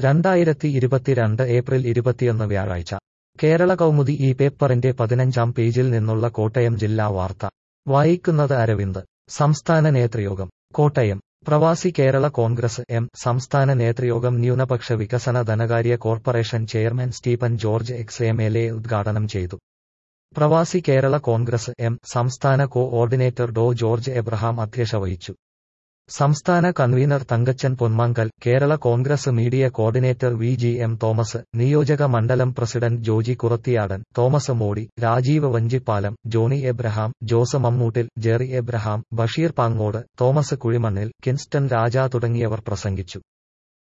രണ്ടായിരത്തി ഇരുപത്തിരണ്ട് ഏപ്രിൽ ഇരുപത്തിയൊന്ന് വ്യാഴാഴ്ച കേരള കൗമുദി ഈ പേപ്പറിന്റെ പതിനഞ്ചാം പേജിൽ നിന്നുള്ള കോട്ടയം ജില്ലാ വാർത്ത വായിക്കുന്നത് അരവിന്ദ് സംസ്ഥാന നേതൃയോഗം കോട്ടയം പ്രവാസി കേരള കോൺഗ്രസ് എം സംസ്ഥാന നേതൃയോഗം ന്യൂനപക്ഷ വികസന ധനകാര്യ corporation chairman Stephen George ex M L A ഉദ്ഘാടനം ചെയ്തു പ്രവാസി കേരള കോൺഗ്രസ് എം സംസ്ഥാന coordinator Dr George Abraham അധ്യക്ഷ വഹിച്ചു സംസ്ഥാന convener Thankachan Ponmankal Kerala Congress media coordinator V G M Thomas നിയോജക മണ്ഡലം president Joji Kurathiyadan Thomas Modi Rajeev Vanchippalam Johnny Abraham Jose Mammoottil Jerry Abraham Basheer Pangode Thomas Kuzhimannil Kinston Raja തുടങ്ങിയവർ പ്രസംഗിച്ചു